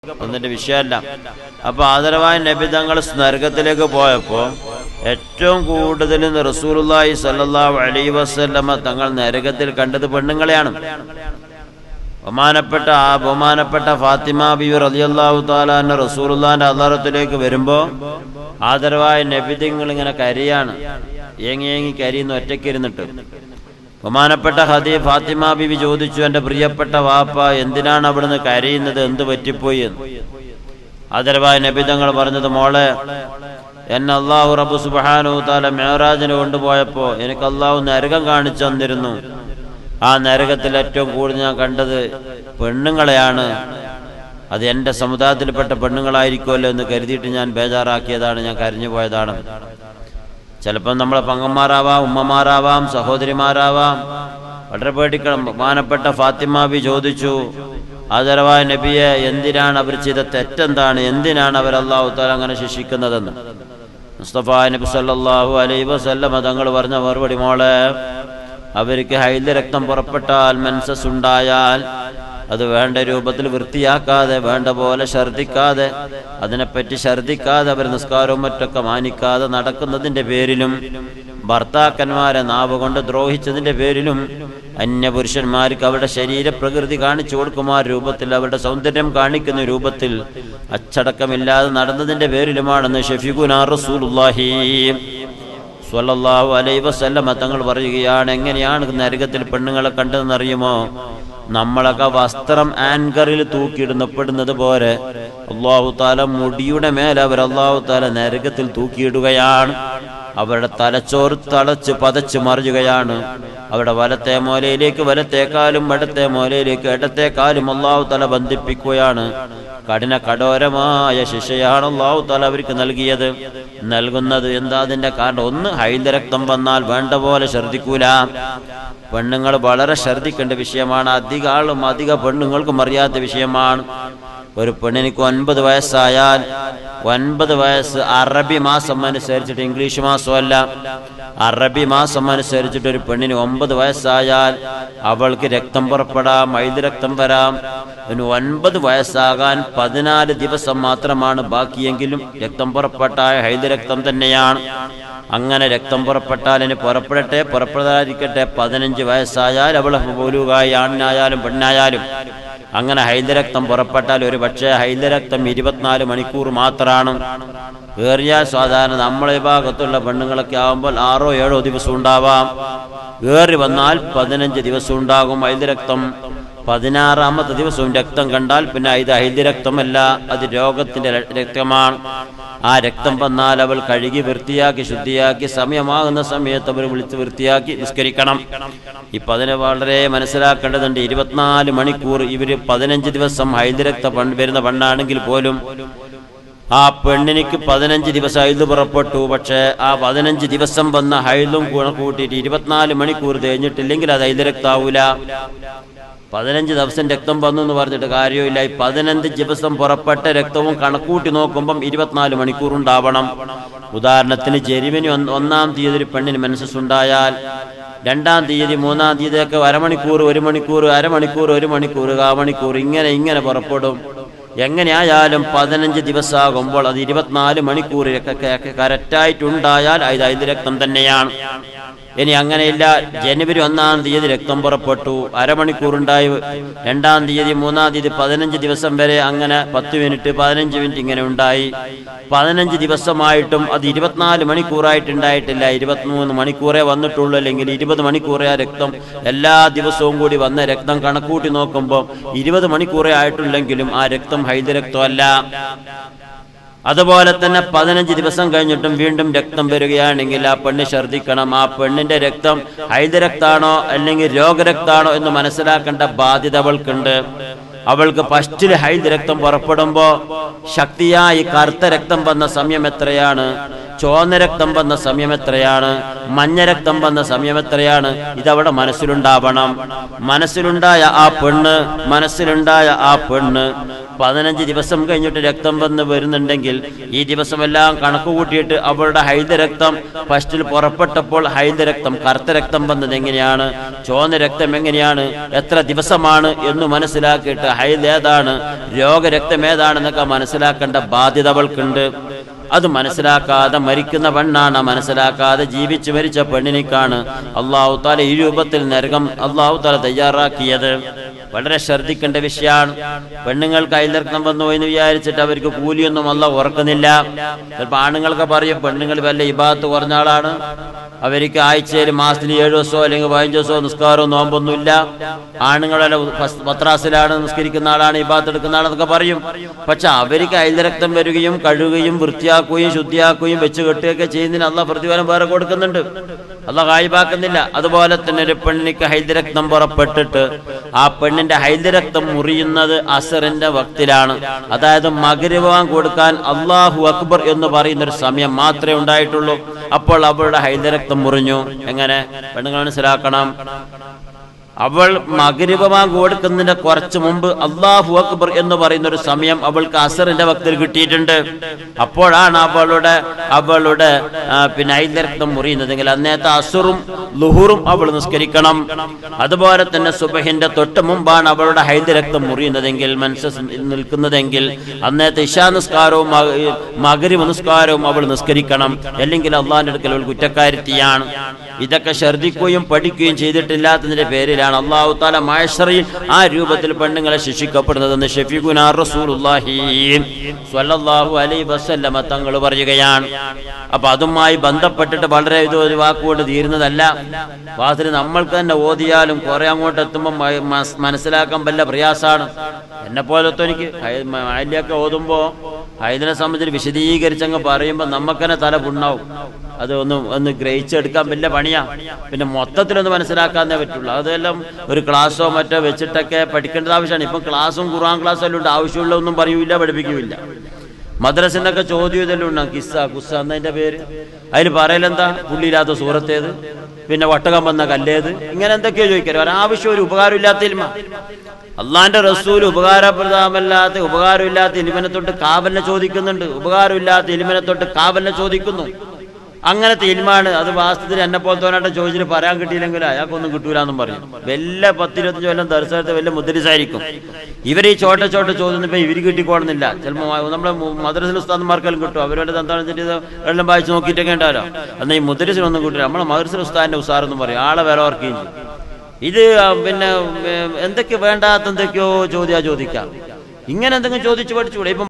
ഒന്നിന്റെ വിഷയമല്ല അപ്പൊ ആദരവായ നബിതങ്ങൾ നരകത്തിലേക്ക് പോയപ്പോ ഏറ്റവും കൂടുതൽ റസൂലുള്ളാഹി സ്വല്ലല്ലാഹു അലൈഹി വസല്ലമ തങ്ങൾ നരകത്തിൽ കണ്ടത് പെണ്ണുങ്ങളെയാണ് ബഹുമാനപ്പെട്ട ആ ബഹുമാനപ്പെട്ട ഫാത്തിമ ബിയു റളിയല്ലാഹു താലാന്റെ റസൂലുള്ളാന്റെ അദാറത്തിലേക്ക് വരുമ്പോ ആദരവായ നബിതിങ്ങൾ ഇങ്ങനെ കരയാണ് ഏങ്ങി ഏങ്ങി കരിയുന്നു ഒറ്റയ്ക്കിരുന്നിട്ട് ബഹുമാനപ്പെട്ട ഹദി ഫാത്തിമ ബിബി ചോദിച്ചു എന്റെ പ്രിയപ്പെട്ട വാപ്പ എന്തിനാണ് അവിടുന്ന് കരയുന്നത് എന്ത് പറ്റിപ്പോയി എന്ന് ആദരവായ നബിതങ്ങൾ പറഞ്ഞത് മോളെ എന്നെ അള്ളാഹു റബ്ബു സുബ്ഹാനഹു താല മേറാജിന് കൊണ്ടുപോയപ്പോ എനിക്ക് അള്ളാഹു നരകം കാണിച്ചു തന്നിരുന്നു ആ നരകത്തിൽ ഏറ്റവും കൂടുതൽ ഞാൻ കണ്ടത് പെണ്ണുങ്ങളെയാണ് അത് എൻ്റെ സമുദായത്തിൽപ്പെട്ട പെണ്ണുങ്ങളായിരിക്കുമല്ലോ എന്ന് കരുതിയിട്ട് ഞാൻ ബേജാറാക്കിയതാണ് ഞാൻ കരഞ്ഞു പോയതാണ് ചിലപ്പം നമ്മളെ പങ്കന്മാരാവാം ഉമ്മമാരാവാം സഹോദരിമാരാവാം വളരെ പേടിക്കണം ബഹുമാനപ്പെട്ട ഫാത്തിമ ബി ചോദിച്ചു ആദരവായ നബിയെ എന്തിനാണ് അവർ ചെയ്ത തെറ്റെന്താണ് എന്തിനാണ് അവർ അള്ളാഹു താല അങ്ങനെ ശിക്ഷിക്കുന്നതെന്ന് മുസ്തഫ നബി സല്ലല്ലാഹു അലൈഹി വസല്ലമ തങ്ങൾ പറഞ്ഞ മറുപടി മോളെ അവർക്ക് ഹൈദ രക്തം പുറപ്പെട്ടാൽ മെൻസസ് ഉണ്ടായാൽ അത് വേണ്ട രൂപത്തിൽ വൃത്തിയാക്കാതെ വേണ്ട പോലെ ഛർദിക്കാതെ അതിനെപ്പറ്റി ഛർദിക്കാതെ അവർ നിസ്കാരവും മറ്റൊക്കെ മാനിക്കാതെ നടക്കുന്നതിന്റെ പേരിലും ഭർത്താക്കന്മാരെ നാവ് കൊണ്ട് ദ്രോഹിച്ചതിന്റെ പേരിലും അന്യപുരുഷന്മാർക്ക് അവരുടെ ശരീരപ്രകൃതി കാണിച്ചു കൊടുക്കുമാ രൂപത്തിൽ അവരുടെ സൗന്ദര്യം കാണിക്കുന്ന രൂപത്തിൽ അച്ചടക്കമില്ലാതെ നടന്നതിന്റെ പേരിലുമാണെന്ന് ഷഫീഖുനാ റസൂലുള്ളാഹി സ്വല്ലല്ലാഹു അലൈഹി വസല്ലമ തങ്ങൾ പറയുകയാണ് എങ്ങനെയാണ് നരകത്തിൽ പെണ്ണുങ്ങളെ കണ്ടതെന്നറിയുമോ നമ്മളൊക്കെ വസ്ത്രം ആൻകറിൽ തൂക്കിയിടുന്നപ്പെടുന്നത് പോലെ അള്ളാഹു താല മുടിയുടെ മേലെ അവർ അള്ളാഹു താല നരകത്തിൽ തൂക്കിയിടുകയാണ് അവരുടെ തലച്ചോറ് തളച്ച് പതച്ച് മറിയുകയാണ് അവരുടെ വലത്തെ മൂലയിലേക്ക് വലത്തേക്കാലും ഇടത്തെ മൂലയിലേക്ക് ഇടത്തേക്കാലും അള്ളാഹു തല ബന്ധിപ്പിക്കുകയാണ് കഠിന കഠോരമായ ശിക്ഷയാണ് അള്ളാഹു തല അവർക്ക് നൽകിയത് നൽകുന്നത് എന്താ അതിന്റെ കാരണം ഒന്ന് ഹൈന്ദ രക്തം വന്നാൽ വേണ്ട പോലെ ശ്രദ്ധിക്കൂല പെണ്ണുങ്ങൾ വളരെ ശ്രദ്ധിക്കേണ്ട വിഷയമാണ് അധിക ആളും അധിക പെണ്ണുങ്ങൾക്കും അറിയാത്ത വിഷയമാണ് ഒരു പെണ്ണിനിക്ക് ഒൻപത് വയസ്സായാൽ ഒൻപത് വയസ്സ് അറബി മാസം അനുസരിച്ചിട്ട് ഇംഗ്ലീഷ് മാസമല്ല അറബി മാസം അനുസരിച്ചിട്ട് ഒരു പെണ്ണിന് ഒമ്പത് വയസ്സായാൽ അവൾക്ക് രക്തം പുറപ്പെടാം മൈദ രക്തം വരാം പിന്നെ ഒൻപത് വയസ്സാകാൻ പതിനാല് ദിവസം മാത്രമാണ് ബാക്കിയെങ്കിലും രക്തം പുറപ്പെട്ടായ ഹൈദ രക്തം തന്നെയാണ് അങ്ങനെ രക്തം പുറപ്പെട്ടാൽ ഇനി പുറപ്പെടട്ടെ പുറപ്പെടാതിരിക്കട്ടെ പതിനഞ്ച് വയസ്സായാൽ അവൾ പോലുകായി ആണിനായാലും പെണ്ണായാലും അങ്ങനെ ഹൈദരക്തം പുറപ്പെട്ടാൽ ഒരു പക്ഷേ ഹൈദരക്തം ഇരുപത്തിനാല് മണിക്കൂർ മാത്രമാണ് ഏറിയാൽ സാധാരണ നമ്മളെ ഭാഗത്തുള്ള പെണ്ണുങ്ങളൊക്കെ ആകുമ്പോൾ ആറോ ഏഴോ ദിവസം ഉണ്ടാവാം ഏറി വന്നാൽ പതിനഞ്ച് ദിവസം ഉണ്ടാകും ഹൈദരക്തം പതിനാറാമത്തെ ദിവസവും രക്തം കണ്ടാൽ പിന്നെ ഇത് ഹൈദരക്തമല്ല അത് രോഗത്തിന്റെ ര- രക്തമാണ് ആ രക്തം വന്നാൽ അവൾ കഴുകി വൃത്തിയാക്കി ശുദ്ധിയാക്കി സമയമാകുന്ന സമയത്ത് അവർ വിളിച്ച് വൃത്തിയാക്കി നിസ്കരിക്കണം ഇപ്പൊ അതിനെ വളരെ മനസ്സിലാക്കേണ്ടതുണ്ട് ഇരുപത്തിനാല് മണിക്കൂർ ഇവര് പതിനഞ്ച് ദിവസം ഹൈദരക്ത പണ്ട് വരുന്ന പെണ്ണാണെങ്കിൽ പോലും ആ പെണ്ണിനിക്ക് പതിനഞ്ച് ദിവസം ഹൈദ് പുറപ്പെട്ടു പക്ഷേ ആ പതിനഞ്ച് ദിവസം വന്ന ഹൈദും കൂടെ കൂട്ടിയിട്ട് ഇരുപത്തിനാല് മണിക്കൂർ തേഞ്ഞിട്ടില്ലെങ്കിൽ അത് ഹൈദരക്താവൂല പതിനഞ്ച് ദിവസം രക്തം വന്നു എന്ന് പറഞ്ഞിട്ട് കാര്യമില്ല ഈ പതിനഞ്ച് ദിവസം പുറപ്പെട്ട രക്തവും കണക്കൂട്ടി നോക്കുമ്പം ഇരുപത്തിനാല് മണിക്കൂർ ഉണ്ടാവണം ഉദാഹരണത്തിന് ജെരുവിന് ഒന്ന് ഒന്നാം തീയതി ഒരു പെണ്ണിന് മെൻസസ് ഉണ്ടായാൽ രണ്ടാം തീയതി മൂന്നാം തീയതി ഒക്കെ അരമണിക്കൂർ ഒരു മണിക്കൂർ അരമണിക്കൂർ ഒരു മണിക്കൂർ കാ മണിക്കൂർ ഇങ്ങനെ ഇങ്ങനെ പുറപ്പെടും എങ്ങനെയായാലും പതിനഞ്ച് ദിവസമാകുമ്പോൾ അത് ഇരുപത്തിനാല് മണിക്കൂർ കറക്റ്റായിട്ടുണ്ടായാൽ അത് ഇത് രക്തം തന്നെയാണ് ഇനി അങ്ങനെയില്ല ജനുവരി ഒന്നാം തീയതി രക്തം പുറപ്പെട്ടു അരമണിക്കൂറുണ്ടായി രണ്ടാം തീയതി മൂന്നാം തീയതി പതിനഞ്ച് ദിവസം വരെ അങ്ങനെ പത്ത് മിനിറ്റ് പതിനഞ്ച് മിനിറ്റ് ഇങ്ങനെ ഉണ്ടായി പതിനഞ്ച് ദിവസമായിട്ടും അത് ഇരുപത്തിനാല് മണിക്കൂറായിട്ടുണ്ടായിട്ടില്ല ഇരുപത്തിമൂന്ന് മണിക്കൂറേ വന്നിട്ടുള്ളൂ അല്ലെങ്കിൽ ഇരുപത് മണിക്കൂറേ ആ രക്തം എല്ലാ ദിവസവും കൂടി വന്ന രക്തം കണക്കൂട്ടി നോക്കുമ്പോൾ ഇരുപത് മണിക്കൂറേ ആയിട്ടുള്ളെങ്കിലും ആ രക്തം ഹൈദരക്തമല്ല അതുപോലെ തന്നെ പതിനഞ്ച് ദിവസം കഴിഞ്ഞിട്ടും വീണ്ടും രക്തം വരികയാണെങ്കിൽ ആ പെണ്ണ് ഛർദ്ദിക്കണം ആ പെണ്ണിന്റെ രക്തം ഹൈദരക്താണോ അല്ലെങ്കിൽ രോഗരക്താണോ എന്ന് മനസ്സിലാക്കേണ്ട ബാധ്യത അവൾക്കുണ്ട് അവൾക്ക് ഫസ്റ്റിൽ ഹൈദ് രക്തം പുറപ്പെടുമ്പോ ശക്തിയായി കറുത്ത രക്തം വന്ന സമയം എത്രയാണ് ചോന്ന രക്തം വന്ന സമയം എത്രയാണ് മഞ്ഞ രക്തം വന്ന സമയം എത്രയാണ് ഇതവിടെ മനസ്സിലുണ്ടാവണം മനസ്സിലുണ്ടായ ആ പെണ്ണ് മനസ്സിലുണ്ടായ ആ പെണ്ണ് പതിനഞ്ച് ദിവസം കഴിഞ്ഞിട്ട് രക്തം വന്ന് വരുന്നുണ്ടെങ്കിൽ ഈ ദിവസമെല്ലാം കണക്ക് കൂട്ടിയിട്ട് അവളുടെ ഹൈദ രക്തം ഫസ്റ്റിൽ പുറപ്പെട്ടപ്പോൾ ഹൈദ രക്തം കറുത്ത രക്തം വന്നത് എങ്ങനെയാണ് ചോന്ന രക്തം എങ്ങനെയാണ് എത്ര ദിവസമാണ് എന്ന് മനസ്സിലാക്കിയിട്ട് ഹൈദ് ഏതാണ് രോഗരക്തം ഏതാണെന്നൊക്കെ മനസ്സിലാക്കേണ്ട ബാധ്യത അവൾക്കുണ്ട് അത് മനസ്സിലാക്കാതെ മരിക്കുന്ന പെണ്ണാണ് മനസ്സിലാക്കാതെ ജീവിച്ചു മരിച്ച പെണ്ണിനേക്കാണ് അള്ളാഹു താല ഈ രൂപത്തിൽ നരകം അള്ളാഹു താല തയ്യാറാക്കിയത് വളരെ ശ്രദ്ധിക്കേണ്ട വിഷയമാണ് പെണ്ണുങ്ങൾക്ക് അയൽരക്തം വന്നു എന്ന് വിചാരിച്ചിട്ട് അവർക്ക് കൂലിയൊന്നും അല്ല ഉറക്കുന്നില്ല ചിലപ്പോൾ ആണുങ്ങൾക്ക് പറയും പെണ്ണുങ്ങൾ വല്ല ഇബാത്ത് കുറഞ്ഞ ആളാണ് അവർക്ക് ആഴ്ചയിൽ മാസത്തിൽ ഏഴ് ദിവസമോ അല്ലെങ്കിൽ പതിനഞ്ച് ദിവസമോ നിസ്കാരമോ നോമ്പൊന്നുമില്ല ആണുങ്ങളെ പത്രാസിലാണ് നിസ്കരിക്കുന്ന ആളാണ് ഇബാത്ത് എടുക്കുന്ന ആളെന്നൊക്കെ പറയും പക്ഷെ അവർക്ക് അയൽരക്തം വരികയും കഴുകുകയും വൃത്തിയാക്കുകയും ശുദ്ധിയാക്കുകയും വെച്ച് കെട്ടുകയൊക്കെ ചെയ്യുന്നതിന് അല്ല പ്രതിഫലം വേറെ കൊടുക്കുന്നുണ്ട് അല്ല കായ്പാക്കുന്നില്ല അതുപോലെ തന്നെ ഒരു പെണ്ണിക്ക് ഹൈദരക്തം പുറപ്പെട്ടിട്ട് ആ പെണ്ണിന്റെ ഹൈദരക്തം മുറിയുന്നത് അസറിന്റെ വക്തിലാണ് അതായത് മകരുവാൻ കൊടുക്കാൻ അള്ളാഹു അക്ബർ എന്ന് പറയുന്ന ഒരു സമയം മാത്രമേ ഉണ്ടായിട്ടുള്ളൂ അപ്പോൾ അവളുടെ ഹൈദരക്തം മുറിഞ്ഞു എങ്ങനെ പെണ്ണുങ്ങൾ മനസ്സിലാക്കണം അവൾ മകരിപമാൻ കൊടുക്കുന്നതിന്റെ കുറച്ച് മുമ്പ് അള്ളാഹു അക്ബർ എന്ന് പറയുന്ന ഒരു സമയം അവൾക്ക് അസറിന്റെ ഭക്തർ കിട്ടിയിട്ടുണ്ട് അപ്പോഴാണ് അവളുടെ അവളുടെ ആ, പിന്നെ ഐദരക്തം മുറിയുന്നതെങ്കിൽ അന്നേരത്തെ അസുറും ലുഹുറും അവൾ നിസ്കരിക്കണം അതുപോലെ തന്നെ സുബഹിന്റെ തൊട്ട് മുമ്പാണ് അവളുടെ ഹൈദരക്തം മുറിയുന്നതെങ്കിൽ മനസ്സ് നിൽക്കുന്നതെങ്കിൽ അന്നേരത്തെ ഇശാ നിസ്കാരവും മ- മകരിവ് നിസ്കാരവും അവൾ നിസ്കരിക്കണം അല്ലെങ്കിൽ അള്ളാഹിന്റെ അടുക്കൽ അവൾ കുറ്റക്കാരുത്തിയാണ് ഇതൊക്കെ ശ്രദ്ധിക്കുകയും പഠിക്കുകയും ചെയ്തിട്ടില്ലാത്തതിന്റെ പേരിലാണ് അള്ളാഹു താല മാഷറിയിൽ ആ രൂപത്തിൽ പെണ്ണുങ്ങളെ ശിക്ഷിക്കപ്പെടുന്നതെന്ന് ഷഫീഖുനാ റസൂലുള്ളാഹി സ്വല്ലല്ലാഹു അലൈഹി വസല്ലമ തങ്ങൾ പറയുകയാണ് അപ്പൊ അതുമായി ബന്ധപ്പെട്ടിട്ട് വളരെ ഇത് ഒരു വാക്കുകൊണ്ട് തീരുന്നതല്ല വാതിൽ നമ്മൾക്ക് തന്നെ ഓതിയാലും കുറെ അങ്ങോട്ട് എത്തുമ്പോൾ മ- മസ്- മനസ്സിലാക്കാൻ വല്ല പ്രയാസമാണ് എന്നെ പോലത്തെ എനിക്ക് മാലിയൊക്കെ ഓതുമ്പോ അതിനെ സംബന്ധിച്ച് വിശദീകരിച്ചങ്ങ് പറയുമ്പോൾ നമുക്ക് തന്നെ തല പുണ്ണാവും അത് ഒന്ന് ഒന്ന് ഗ്രഹിച്ചെടുക്കാൻ വലിയ പണിയാ പിന്നെ മൊത്തത്തിലൊന്ന് മനസ്സിലാക്കാന്നേ പറ്റുള്ളൂ അതെല്ലാം ഒരു ക്ലാസ്സോ മറ്റോ വെച്ചിട്ടൊക്കെ പഠിക്കേണ്ടത് ആവശ്യമാണ് ഇപ്പം ക്ലാസ്സും ഖുറാൻ ക്ലാസ്സും എല്ലാം ഉണ്ട് ആവശ്യമുള്ള ഒന്നും പറയൂല പഠിപ്പിക്കൂല മദ്രസിനൊക്കെ ചോദ്യം ഇതെല്ലാം ഉണ്ടാകും കിസ്സ കുസ്സ എന്നതിന്റെ പേര് അതിൽ പറയലെന്താ പുള്ളിയില്ലാത്ത സൂറത്തേത് പിന്നെ വട്ടകം വന്ന കല്ലേത് ഇങ്ങനെ എന്തൊക്കെയോ ചോദിക്കാറ് ഒരാവശ്യം ഒരു ഉപകാരമില്ലാത്ത ഇൽമ അള്ളാന്റെ റസൂൽ ഉപകാരപ്രദമല്ലാത്ത ഉപകാരമില്ലാത്ത ഇലിമനെ തൊട്ട് കാവലിനെ ചോദിക്കുന്നുണ്ട് ഉപകാരമില്ലാത്ത ഇലിമനെ തൊട്ട് കാവലിനെ ചോദിക്കുന്നു അങ്ങനത്തെ ഇൽമാണ് അത് വാസ്തവത്തിൽ എന്നെ പോലത്തോനായിട്ട് ചോദിച്ചിട്ട് പറയാൻ കിട്ടിയില്ലെങ്കിൽ അയാൾക്കൊന്നും കിട്ടൂലെന്നും പറയും വല്ല പത്തിരുപത്തഞ്ച് കൊല്ലം ദർശനത്തെ വല്ല മുദ്രിസായിരിക്കും ഇവർ ഈ ചോട്ട ചോട്ട ചോദ്യം ഇപ്പൊ ഇവര് കിട്ടിക്കോളുന്നില്ല ചിലപ്പോൾ നമ്മുടെ മദ്രസിൽ ഉസ്താദന്മാർക്കെല്ലാം കിട്ടും അവരുടെ എന്താണ് ഇതിന്റെ എല്ലാം വായിച്ച് നോക്കിയിട്ടൊക്കെ ഉണ്ടാവല്ലോ എന്നാൽ ഈ മുദ്രസിനൊന്നും കിട്ടില്ല നമ്മളെ മദ്രസിൽ ഉസ്താദിന്റെ ഉസാറെന്ന് പറയും ആളെ വില ഓർക്കുകയും ചെയ്യും ഇത് ആ, പിന്നെ ഏ, എന്തൊക്കെ വേണ്ടാത്ത എന്തൊക്കെയോ ചോദ്യാ ചോദിക്കാം ഇങ്ങനെ എന്തെങ്കിലും ചോദിച്ചു പഠിച്ചുകൂടെ ഇപ്പം